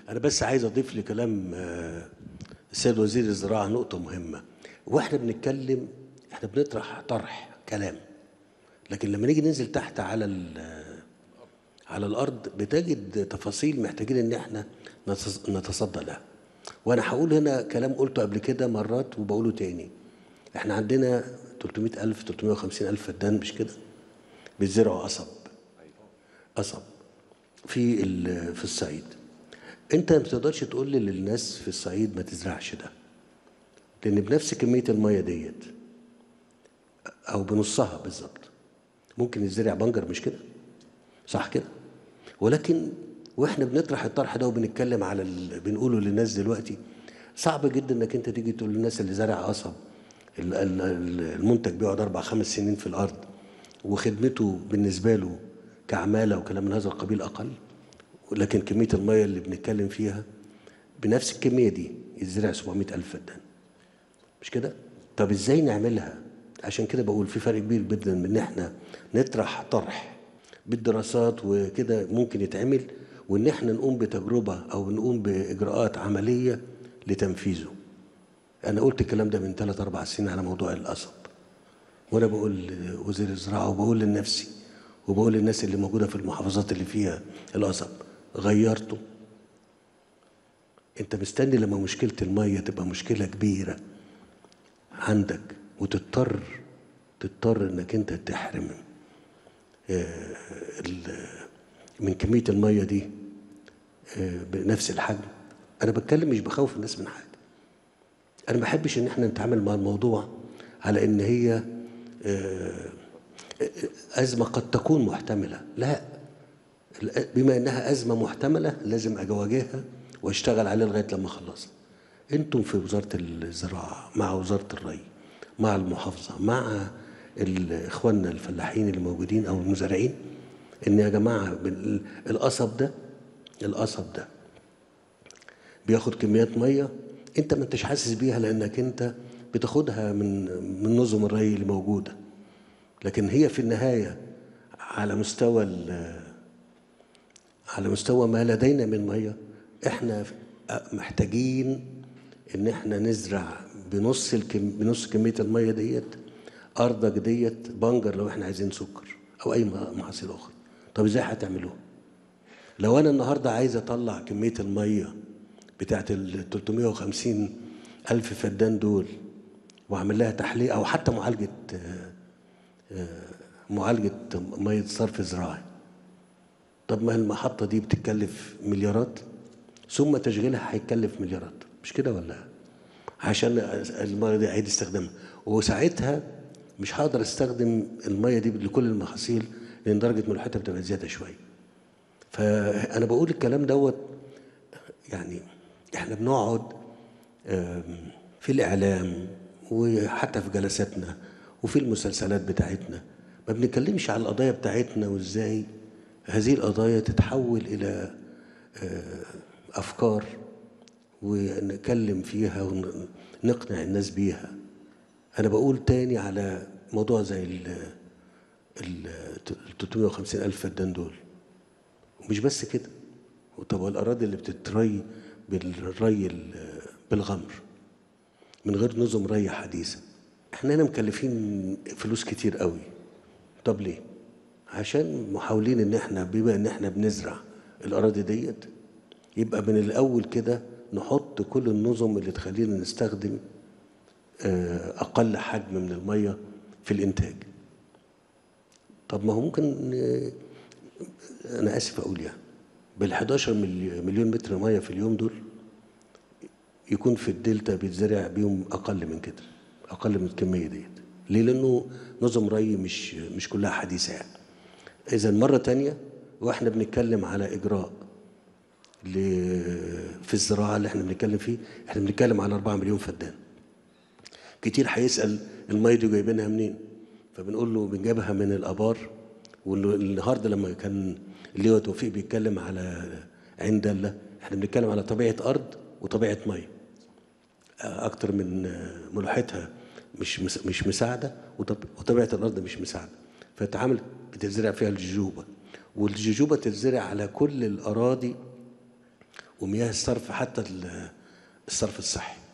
انا بس عايز اضيف لكلام آه، السيد وزير الزراعه نقطه مهمه واحنا بنتكلم احنا بنطرح طرح كلام لكن لما نيجي ننزل تحت على ال- على الارض بتجد تفاصيل محتاجين ان احنا نتص- نتصدى لها وانا هقول هنا كلام قلته قبل كده مرات وبقوله تاني احنا عندنا 300 ألف 350 ألف فدان مش كده بيزرعوا قصب قصب في ال- في الصعيد انت ما تقدرش تقول للناس في الصعيد ما تزرعش ده لان بنفس كميه الميه ديت او بنصها بالظبط ممكن يزرع بنجر مش كده صح كده ولكن واحنا بنطرح الطرح ده وبنتكلم على ال... بنقوله للناس دلوقتي صعب جدا انك انت تيجي تقول للناس اللي زرع قصب ال- ال- ال- المنتج بيقعد اربع خمس سنين في الارض وخدمته بالنسبه له كعماله وكلام من هذا القبيل اقل لكن كميه الميه اللي بنتكلم فيها بنفس الكميه دي يتزرع 700 الف فدان مش كده؟ طب ازاي نعملها؟ عشان كده بقول في فرق كبير جدا من ان احنا نطرح طرح بالدراسات وكده ممكن يتعمل وان احنا نقوم بتجربه او نقوم باجراءات عمليه لتنفيذه. انا قلت الكلام ده من ثلاث اربع سنين على موضوع القصب. وانا بقول لوزير الزراعه وبقول لنفسي وبقول للناس اللي موجوده في المحافظات اللي فيها القصب غيرته انت مستني لما مشكله الميه تبقى مشكله كبيره عندك وتضطر تضطر انك انت تحرم آه، ال- من كميه الميه دي آه، بنفس الحجم انا بتكلم مش بخوف الناس من حاجه انا ما بحبش ان احنا نتعامل مع الموضوع على ان هي آه، ازمه قد تكون محتمله لا بما انها ازمه محتمله لازم اواجهها واشتغل عليها لغايه لما اخلصها انتم في وزاره الزراعه مع وزاره الري مع المحافظه مع ال- اخواننا الفلاحين اللي موجودين او المزارعين ان يا جماعه بال- القصب ده القصب ده بياخد كميات ميه انت ما انتش حاسس بيها لانك انت بتاخدها من من نظم الري اللي موجوده لكن هي في النهايه على مستوى ال- على مستوى ما لدينا من ميه احنا محتاجين ان احنا نزرع بنص الكم بنص كميه الميه ديت ارضك ديت بنجر لو احنا عايزين سكر او اي محاصيل اخرى طب ازاي هتعملوها لو انا النهارده عايز اطلع كميه الميه بتاعت ال 350 الف فدان دول واعمل لها تحليه او حتى معالجه آه، آه، معالجه ميه صرف زراعي طب ما المحطة دي بتتكلف مليارات ثم تشغيلها هيتكلف مليارات مش كده ولا عشان المية دي عيد استخدامها وساعتها مش هقدر استخدم المية دي لكل المحاصيل لان درجة ملوحتها بتبقى زيادة شوية فأنا بقول الكلام دوت يعني احنا بنقعد آم، في الإعلام وحتى في جلساتنا وفي المسلسلات بتاعتنا ما بنتكلمش على القضايا بتاعتنا وازاي هذه القضايا تتحول إلى آه، أفكار ونتكلم فيها ونقنع الناس بيها أنا بقول تاني على موضوع زي ال ال 350 ألف فدان دول ومش بس كده طب والأراضي اللي بتتري بالري ال- بالغمر من غير نظم ري حديثة احنا هنا مكلفين فلوس كتير قوي طب ليه عشان محاولين ان احنا بما ان احنا بنزرع الاراضي ديت يبقى من الاول كده نحط كل النظم اللي تخلينا نستخدم آه، اقل حجم من الميه في الانتاج طب ما هو ممكن آه، انا اسف اقول يعني بال 11 ملي- مليون متر ميه في اليوم دول يكون في الدلتا بيتزرع بيهم اقل من كده اقل من الكميه ديت ليه لانه نظم ري مش مش كلها حديثه يعني اذا مره تانية واحنا بنتكلم على اجراء ل في الزراعه اللي احنا بنتكلم فيه احنا بنتكلم على 4 مليون فدان كتير هيسال الميه دي جايبينها منين فبنقول له بنجيبها من الابار والنهارده لما كان اللواء توفيق بيتكلم على عين دله احنا بنتكلم على طبيعه ارض وطبيعه ميه اكتر من ملوحتها مش مس- مش مساعده وطب- وطبيعه الارض مش مساعده فتعامل بتزرع فيها الججوبه والججوبه تتزرع على كل الاراضي ومياه الصرف حتى الصرف الصحي